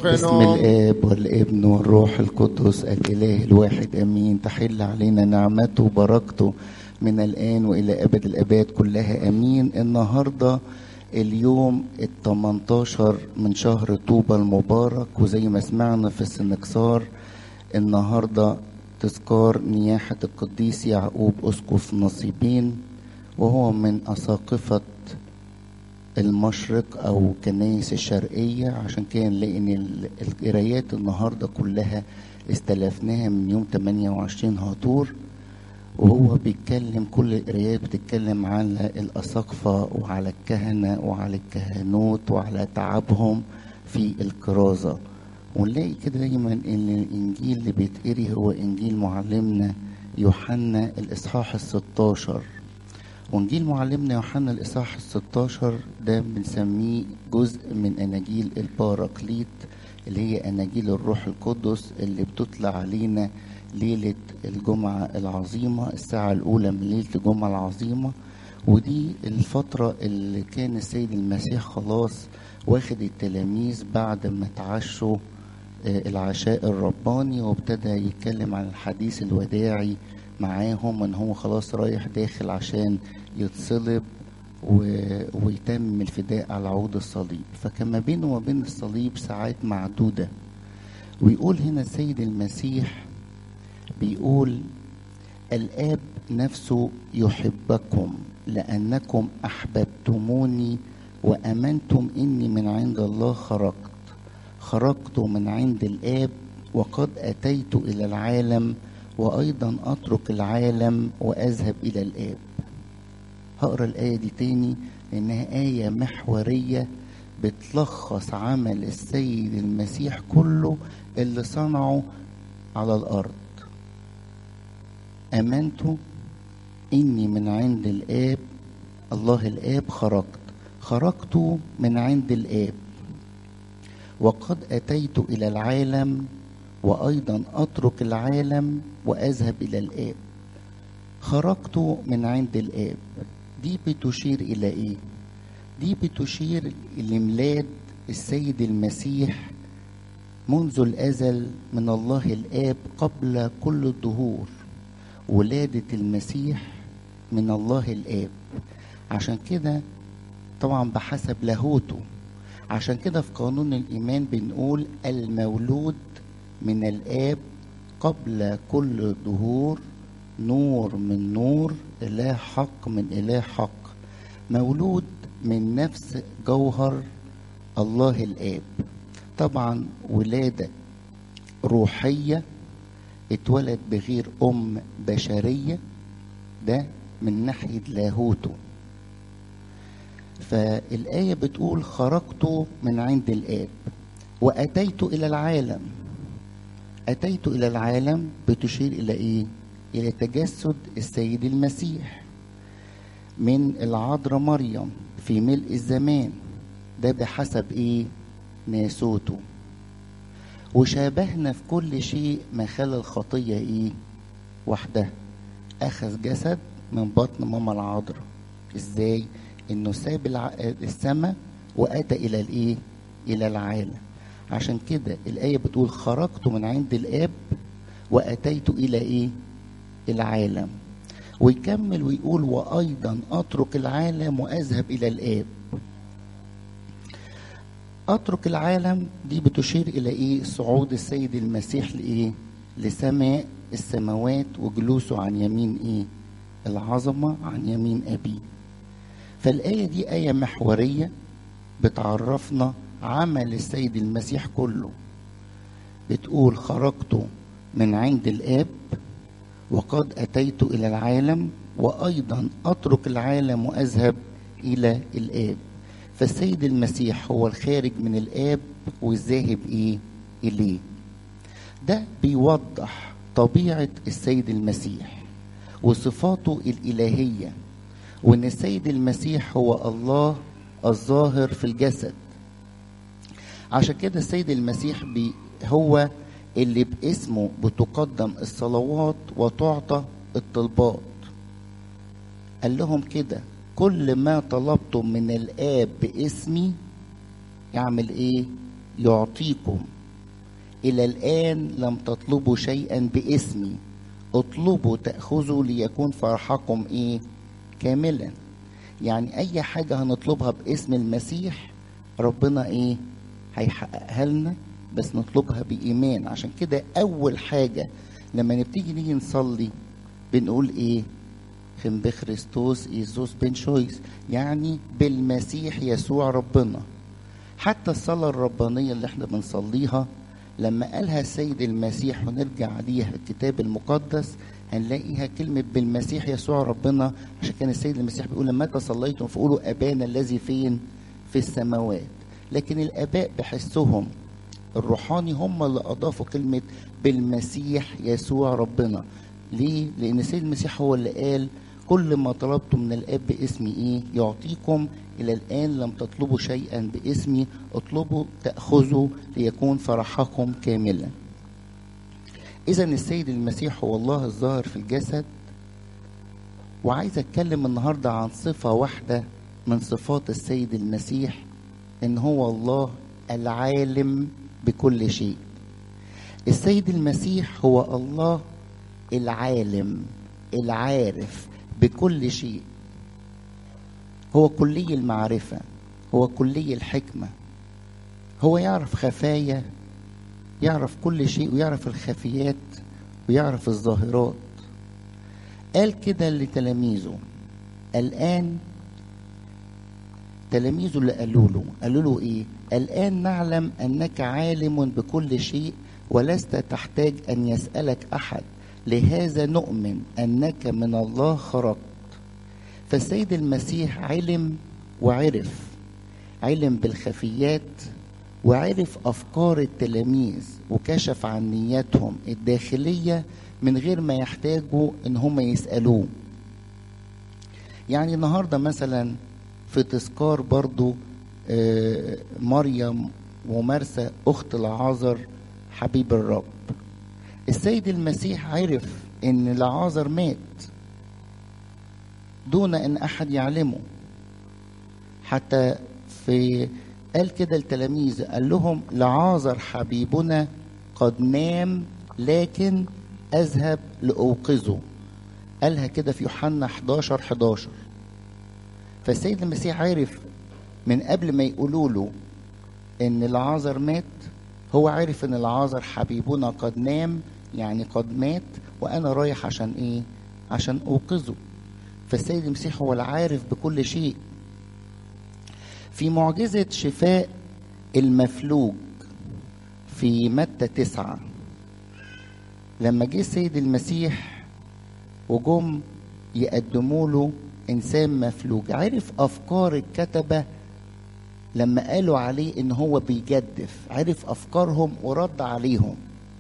باسم الآب والابن والروح القدس الإله الواحد أمين تحل علينا نعمته وبركته من الآن وإلى أبد الآباد كلها أمين النهاردة اليوم ال 18 من شهر طوبى المبارك وزي ما سمعنا في السنكسار النهارده تذكار نياحة القديس يعقوب أسقف نصيبين وهو من أساقفة المشرق أو كنايس الشرقية عشان كده نلاقي إن القرايات النهاردة كلها استلفناها من يوم 28 هاتور وهو بيتكلم كل القرايات بتتكلم على الأساقفة وعلى الكهنة وعلى الكهنوت وعلى تعبهم في الكرازة ونلاقي كده دايما ان الانجيل اللي بيتقري هو انجيل معلمنا يوحنا الاصحاح الستاشر وانجيل معلمنا يوحنا الاصحاح الستاشر ده بنسميه جزء من اناجيل الباراكليت اللي هي اناجيل الروح القدس اللي بتطلع علينا ليلة الجمعة العظيمة الساعة الأولى من ليلة الجمعة العظيمة ودي الفترة اللي كان السيد المسيح خلاص واخد التلاميذ بعد ما تعشوا العشاء الرباني وابتدى يتكلم عن الحديث الوداعي معاهم ان هو خلاص رايح داخل عشان يتصلب و... ويتم الفداء على عود الصليب فكان ما بينه وما بين الصليب ساعات معدودة ويقول هنا السيد المسيح بيقول الآب نفسه يحبكم لأنكم أحببتموني وأمنتم إني من عند الله خرجت خرجت من عند الآب وقد أتيت إلى العالم وأيضا أترك العالم وأذهب إلى الآب هقرا الآية دي تاني لأنها آية محورية بتلخص عمل السيد المسيح كله اللي صنعه على الأرض آمنت إني من عند الآب الله الآب خرجت خرجت من عند الآب وقد أتيت إلى العالم وأيضا أترك العالم وأذهب إلى الآب خرجت من عند الآب دي بتشير إلى إيه؟ دي بتشير لميلاد السيد المسيح منذ الأزل من الله الآب قبل كل الدهور ولادة المسيح من الله الآب عشان كده طبعا بحسب لاهوته عشان كده في قانون الإيمان بنقول المولود من الآب قبل كل ظهور نور من نور إله حق من إله حق مولود من نفس جوهر الله الآب طبعا ولادة روحية اتولد بغير أم بشرية ده من ناحية لاهوته فالآية بتقول خرجت من عند الآب وأتيت إلى العالم أتيت إلى العالم بتشير إلى إيه؟ إلى تجسد السيد المسيح من العذراء مريم في ملء الزمان ده بحسب إيه؟ ناسوته وشابهنا في كل شيء ما خلا الخطية إيه؟ وحدها أخذ جسد من بطن ماما العذراء إزاي؟ انه ساب السماء واتى الى الايه الى العالم عشان كده الايه بتقول خرجت من عند الاب واتيت الى ايه العالم ويكمل ويقول وايضا اترك العالم واذهب الى الاب اترك العالم دي بتشير الى ايه صعود السيد المسيح لايه لسماء السماوات وجلوسه عن يمين ايه العظمه عن يمين ابيه فالآية دي آية محورية بتعرفنا عمل السيد المسيح كله بتقول خرجت من عند الآب وقد أتيت إلى العالم وأيضا أترك العالم وأذهب إلى الآب فالسيد المسيح هو الخارج من الآب والذاهب إيه إليه ده بيوضح طبيعة السيد المسيح وصفاته الإلهية وان السيد المسيح هو الله الظاهر في الجسد عشان كده السيد المسيح بي هو اللي باسمه بتقدم الصلوات وتعطى الطلبات قال لهم كده كل ما طلبتم من الاب باسمي يعمل ايه يعطيكم إلى الآن لم تطلبوا شيئا باسمي اطلبوا تأخذوا ليكون فرحكم إيه كاملا يعني أي حاجة هنطلبها باسم المسيح ربنا إيه هيحققها لنا بس نطلبها بإيمان عشان كده أول حاجة لما نبتدي نيجي نصلي بنقول إيه خم بخريستوس إيزوس بن شويس يعني بالمسيح يسوع ربنا حتى الصلاة الربانية اللي احنا بنصليها لما قالها السيد المسيح ونرجع عليها الكتاب المقدس هنلاقيها كلمة بالمسيح يسوع ربنا عشان كان السيد المسيح بيقول لما تصليتم فقولوا أبانا الذي فين في السماوات لكن الآباء بحسهم الروحاني هم اللي أضافوا كلمة بالمسيح يسوع ربنا ليه؟ لأن السيد المسيح هو اللي قال كل ما طلبتم من الاب باسمي ايه يعطيكم الى الان لم تطلبوا شيئا باسمي اطلبوا تاخذوا ليكون فرحكم كاملا اذا السيد المسيح هو الله الظاهر في الجسد وعايز اتكلم النهارده عن صفه واحده من صفات السيد المسيح ان هو الله العالم بكل شيء السيد المسيح هو الله العالم العارف بكل شيء هو كلي المعرفة هو كلي الحكمة هو يعرف خفايا يعرف كل شيء ويعرف الخفيات ويعرف الظاهرات قال كده لتلاميذه الآن تلاميذه اللي قالوا له قالوا له ايه الآن نعلم أنك عالم بكل شيء ولست تحتاج أن يسألك أحد لهذا نؤمن انك من الله خرجت فالسيد المسيح علم وعرف علم بالخفيات وعرف افكار التلاميذ وكشف عن نياتهم الداخليه من غير ما يحتاجوا ان هم يسالوه يعني النهارده مثلا في تذكار برضو مريم ومرسى اخت العازر حبيب الرب السيد المسيح عرف ان لعازر مات دون ان احد يعلمه حتى في قال كده التلاميذ قال لهم لعازر حبيبنا قد نام لكن اذهب لاوقظه قالها كده في يوحنا 11 11 فالسيد المسيح عرف من قبل ما يقولوا له ان العازر مات هو عارف ان العازر حبيبنا قد نام يعني قد مات وانا رايح عشان ايه عشان اوقظه فالسيد المسيح هو العارف بكل شيء في معجزة شفاء المفلوج في متى تسعة لما جه السيد المسيح وجم يقدموا له إنسان مفلوج عرف أفكار الكتبة لما قالوا عليه إن هو بيجدف عرف أفكارهم ورد عليهم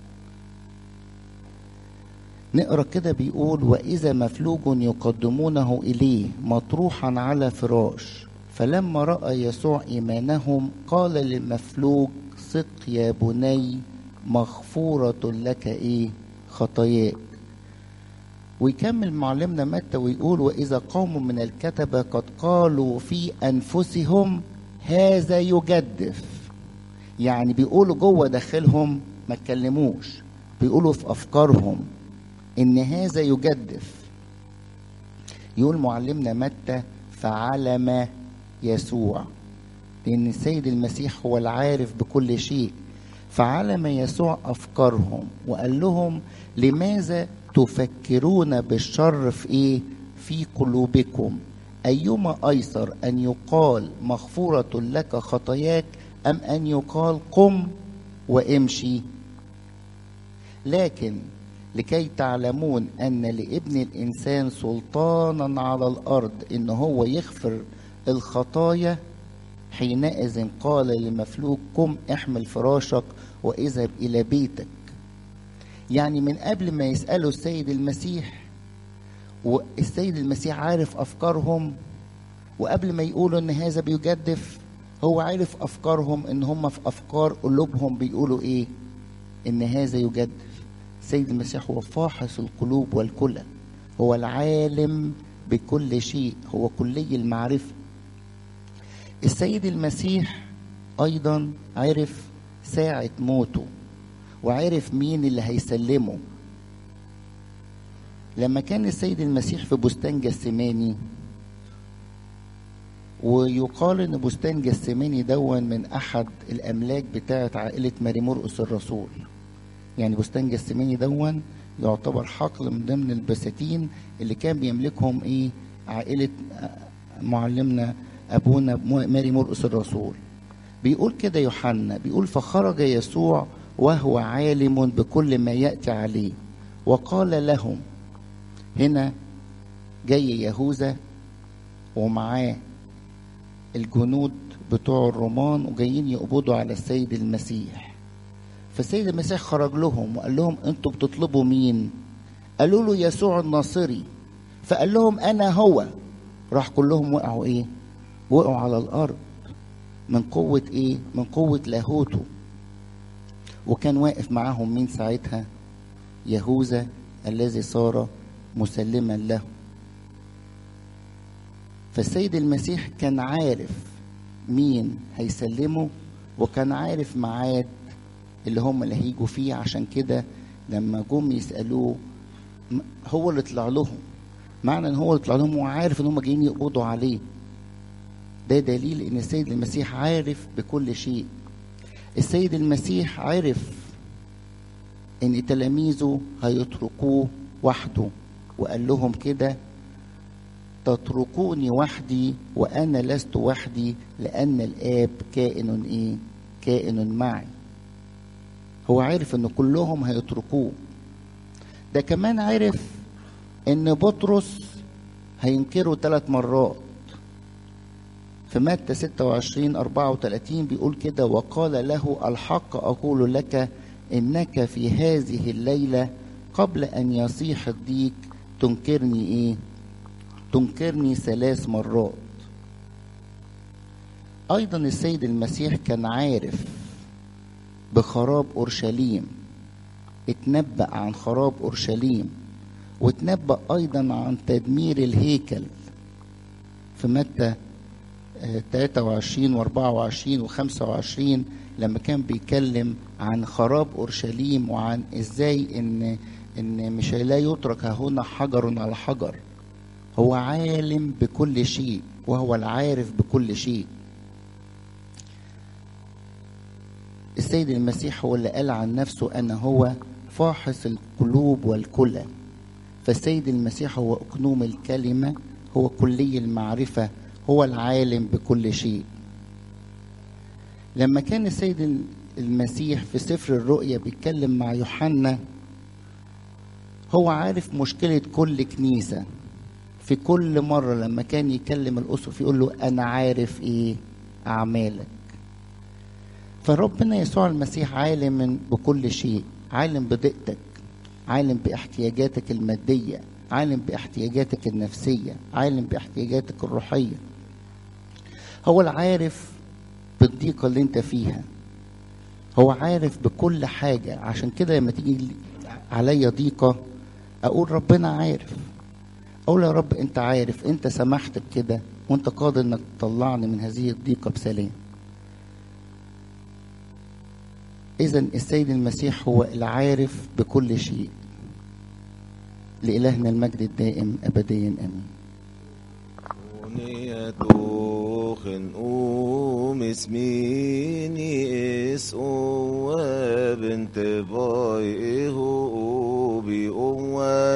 نقرا كده بيقول واذا مفلوج يقدمونه اليه مطروحا على فراش فلما راى يسوع ايمانهم قال للمفلوج ثق يا بني مغفوره لك ايه خطاياك ويكمل معلمنا متى ويقول واذا قوم من الكتبه قد قالوا في انفسهم هذا يجدف يعني بيقولوا جوه داخلهم ما اتكلموش بيقولوا في افكارهم ان هذا يجدف يقول معلمنا متى فعلم يسوع لان السيد المسيح هو العارف بكل شيء فعلم يسوع افكارهم وقال لهم لماذا تفكرون بالشر في ايه في قلوبكم ايما ايسر ان يقال مغفوره لك خطاياك ام ان يقال قم وامشي لكن لكي تعلمون ان لابن الانسان سلطانا على الارض ان هو يغفر الخطايا حينئذ قال لمفلوج قم احمل فراشك واذهب الى بيتك يعني من قبل ما يسالوا السيد المسيح والسيد المسيح عارف افكارهم وقبل ما يقولوا ان هذا بيجدف هو عارف افكارهم ان هم في افكار قلوبهم بيقولوا ايه ان هذا يجدف السيد المسيح هو فاحص القلوب والكلى هو العالم بكل شيء هو كلي المعرفة السيد المسيح أيضا عرف ساعة موته وعرف مين اللي هيسلمه لما كان السيد المسيح في بستان جسماني ويقال ان بستان جسماني دون من احد الاملاك بتاعه عائله ماري مرقس الرسول يعني بستان جسماني دون يعتبر حقل من ضمن البساتين اللي كان بيملكهم ايه عائله معلمنا ابونا ماري مرقس الرسول بيقول كده يوحنا بيقول فخرج يسوع وهو عالم بكل ما ياتي عليه وقال لهم هنا جاي يهوذا ومعاه الجنود بتوع الرومان وجايين يقبضوا على السيد المسيح فالسيد المسيح خرج لهم وقال لهم انتوا بتطلبوا مين قالوا له يسوع الناصري فقال لهم انا هو راح كلهم وقعوا ايه وقعوا على الارض من قوة ايه من قوة لاهوته وكان واقف معاهم مين ساعتها يهوذا الذي صار مسلما له فالسيد المسيح كان عارف مين هيسلمه وكان عارف ميعاد اللي هم اللي هيجوا فيه عشان كده لما جم يسألوه هو اللي طلع لهم معنى ان هو اللي طلع لهم وعارف ان هم جايين يقبضوا عليه ده دليل ان السيد المسيح عارف بكل شيء السيد المسيح عارف ان تلاميذه هيتركوه وحده وقال لهم كده تتركوني وحدي وانا لست وحدي لان الاب كائن ايه كائن معي هو عارف ان كلهم هيتركوه ده كمان عارف ان بطرس هينكره ثلاث مرات في متى 26 34 بيقول كده وقال له الحق اقول لك انك في هذه الليله قبل ان يصيح الديك تنكرني ايه تنكرني ثلاث مرات ايضا السيد المسيح كان عارف بخراب اورشليم اتنبأ عن خراب اورشليم واتنبأ ايضا عن تدمير الهيكل في متى 23 و24 و25 لما كان بيتكلم عن خراب اورشليم وعن ازاي ان ان مش لا يترك هنا حجر على حجر هو عالم بكل شيء وهو العارف بكل شيء السيد المسيح هو اللي قال عن نفسه أنا هو فاحص القلوب والكلى فالسيد المسيح هو أقنوم الكلمة هو كلي المعرفة هو العالم بكل شيء لما كان السيد المسيح في سفر الرؤيا بيتكلم مع يوحنا هو عارف مشكلة كل كنيسة في كل مرة لما كان يكلم الأسقف يقول له أنا عارف إيه أعمالك فربنا يسوع المسيح عالم بكل شيء عالم بضيقتك عالم باحتياجاتك المادية عالم باحتياجاتك النفسية عالم باحتياجاتك الروحية هو العارف بالضيقة اللي انت فيها هو عارف بكل حاجة عشان كده لما تيجي عليا ضيقة أقول ربنا عارف أقول يا رب أنت عارف أنت سمحت بكده وأنت قادر إنك تطلعني من هذه الضيقة بسلام إذا السيد المسيح هو العارف بكل شيء لإلهنا المجد الدائم أبديا آمين Uniatochen um es mini es o bente vai eho bi o